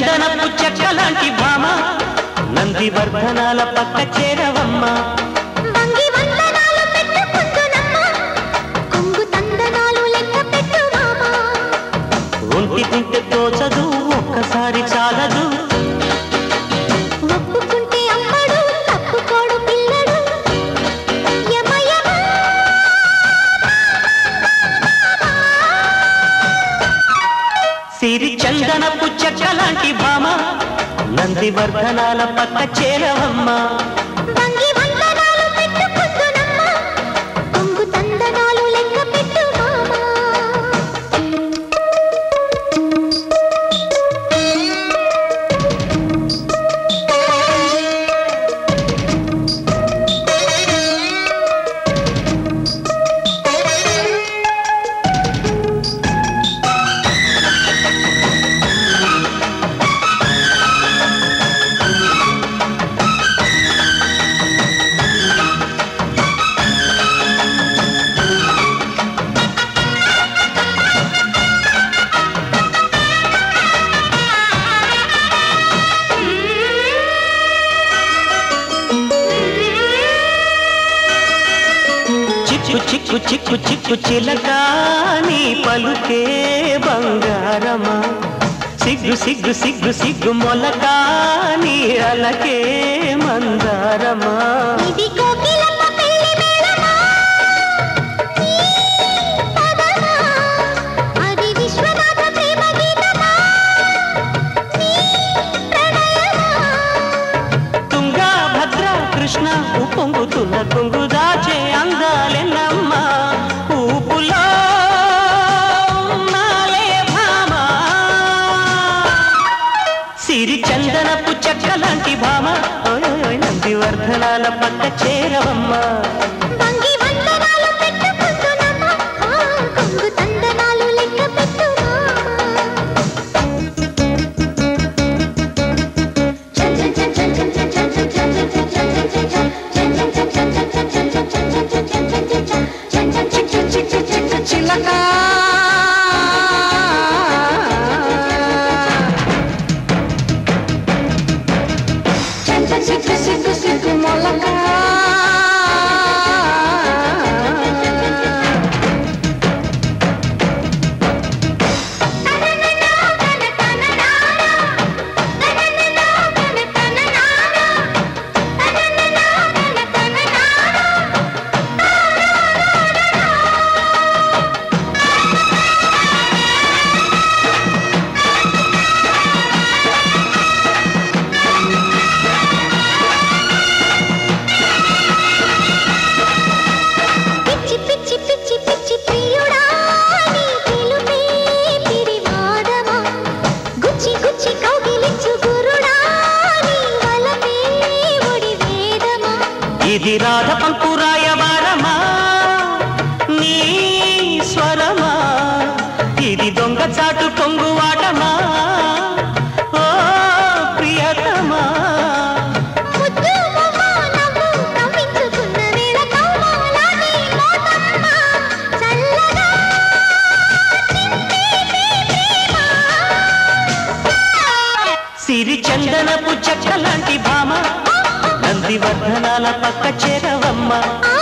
చందనపు చెక్కలాంటి భామ నందివర్ధనాల పక్క చేరవమ్మ వంగి వందనాలు పెట్టుకుందునమ్మ కొంగు తందనాలు లెక్క పెట్టు మామా ఒంటి తింటే తోచదు ఒక్కసారి చాలదు ఒప్పుకుంటే అమ్మడు తప్పుకోడు పిల్లడు యమ యమ సిరి చందనపు చెక్కలాంటి భామ నందివర్ధనాల పక్క చేరవమ్మ వంగి వందనాలు పెట్టుకుందునమ్మ కొంగు తందనాలు లెక్క పెట్టు మామా చిక్కు చిక్కు చిక్కు చిక్కు చిలక నీ పలుకే బంగారమా సిగ్గు సిగ్గు సిగ్గు సిగ్గు మొలక నీ అలకే మందారమా ఇది కోకిలమ్మ పెళ్లి మేళమా ఈ పదమా అది విశ్వనాథ ప్రేమ గీతమా నీ ప్రణయమా తుంగా భద్ర కృష్ణ ఉప్పొంగుతున్న కొంగు దాచే అందాలెన్నమ్మా ఊపులో ఉన్నాలే భామా సిరి చందనపు చెక్కలాంటి భామ ఓయ్ ఓయ్ నందివర్ధనాల పక్క చేరవమ్మా వంగి వందనాలు పెట్టుకుందునమ్మ ఆ కొంగు తందనాలు లెక్క పెట్టు చిలక సిగ్గు సిగ్గు సిగ్గు మొలక పిచ్చి పిచ్చి పిచ్చి పిచ్చి ప్రియుడా నీ పిలుపే పిరివాదమా గుచ్చి గుచ్చి కౌగిలించు గురుడా నీ వలపే ఒడి వేదమా ఇది రాధ పంకురాయవారమా నీ స్వరమా ఇది దొంగ చాటు కొంగువాటమా ఓ ప్రియతమా ముద్దు మొమ్మ నవ్వు నవ్వించుకున్న వేళ కౌమాలాని మోతమ్మ చల్లగా సిరి చందనపు చెక్కలాంటి భామ నందివర్ధనాల పక్క చేరవమ్మ ఆ